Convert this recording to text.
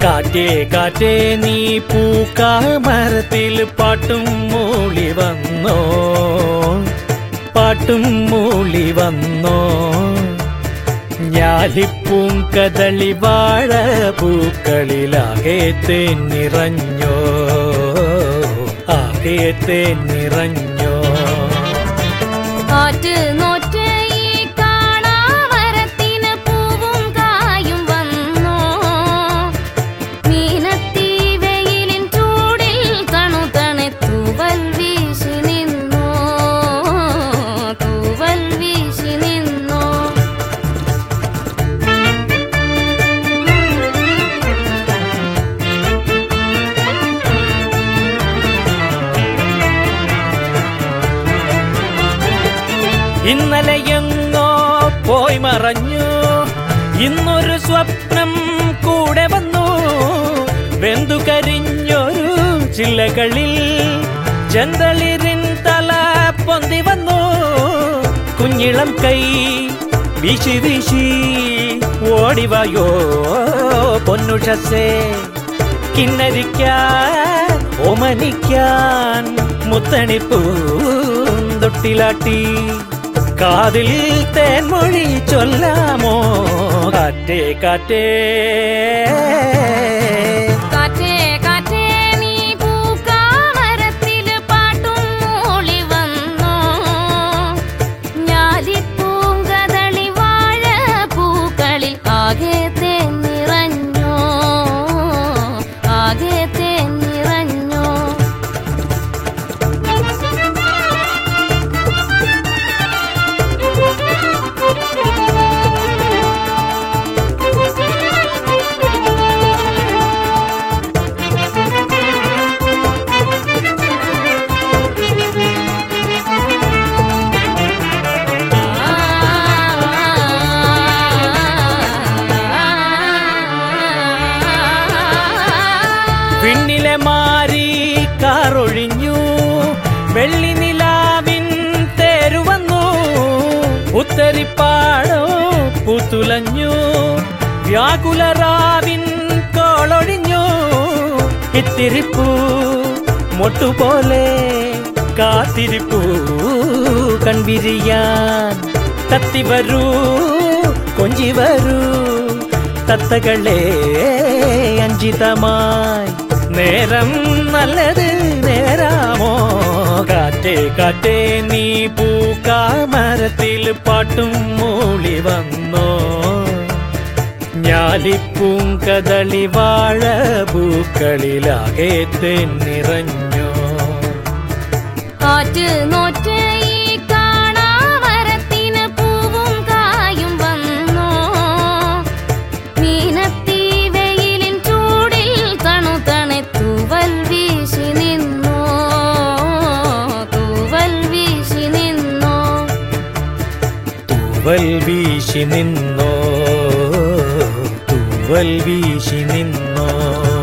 കാറ്റേ കാറ്റേ നീ പൂക്കാമരത്തിൽ പാട്ടും മൂളി വന്നോ പാട്ടും മൂളി വന്നോ ഞാലിപ്പൂം കദളി വാഴ പൂക്കളിലാകെ നിറഞ്ഞോ ആകെ നിറഞ്ഞോ കാറ്റ് നോറ്റ് ഈ കാണാമരത്തിന് പൂവും കായും വന്നോ മീനത്തി വെയിലിൻ ചൂടിൽ തണുതണെ തൂവൽ വീശി നിന്നോ തൂവൽ വീശി നിന്നോ ഇന്നലെ എങ്ങോ പോയി മറഞ്ഞു ഇന്നൊരു സ്വപ്നം കൂടെ വന്നു വെന്തു കരിഞ്ഞൊരു ചില്ലകളിൽ ചെന്തളിരിൻ തല പൊന്തി വന്നു കുഞ്ഞിളം കൈ വീശി വീശി ഓടിവായോ പൊന്നുഷസേ കിന്നരിക്കാൻ ഓമനിക്കാൻ മുത്തണിപ്പൂന്തൊട്ടിലാട്ടി കാതിൽ തേൻമൊഴി ചൊല്ലാമോ കാറ്റേ കാറ്റേ കാറ്റേ കാറ്റേ നീ പൂക്കാമരത്തില് പാട്ടും മൂളി വന്നോ ഞാലിപ്പൂങ്കതളി വാഴ പൂക്കളിൽ ആകെ തേൻ നിറഞ്ഞോ ആകെ തേൻ നിറഞ്ഞോ വിണ്ണിലെ മാറി കാറൊഴിഞ്ഞു വെള്ളി നിലാവിൻ തേരുവന്നു ഉത്തരിപ്പാടോ പുത്തുലഞ്ഞു വ്യാകുലറാവിൻ കോളൊഴിഞ്ഞു ഇത്തിരിപ്പൂ മൊട്ടുപോലെ കാത്തിരിപ്പൂ കൺവിരിയാൻ തത്തി വരൂ കൊഞ്ചി വരൂ തത്തകളെ അഞ്ചിതമായി നേരം നല്ലത് നേരാമോ കാറ്റേ കാറ്റേ നീ പൂക്കാമരത്തിൽ പാട്ടും മൂളി വന്നോ ഞാലിപ്പൂം കദളി വാഴ പൂക്കളിലാകെ നിറഞ്ഞോ കാറ്റ് നോറ്റ് ഈ കാണാമരത്തിന് പൂവും കായും വന്നോ മീനത്തി വെയിലിൻ ചൂടിൽ തണുതണെ തൂവൽ വീശി നിന്നോ തൂവൽ വീശി നിന്നോ തൂവൽ വീശി നിന്നോ തൂവൽ വീശി നിന്നോ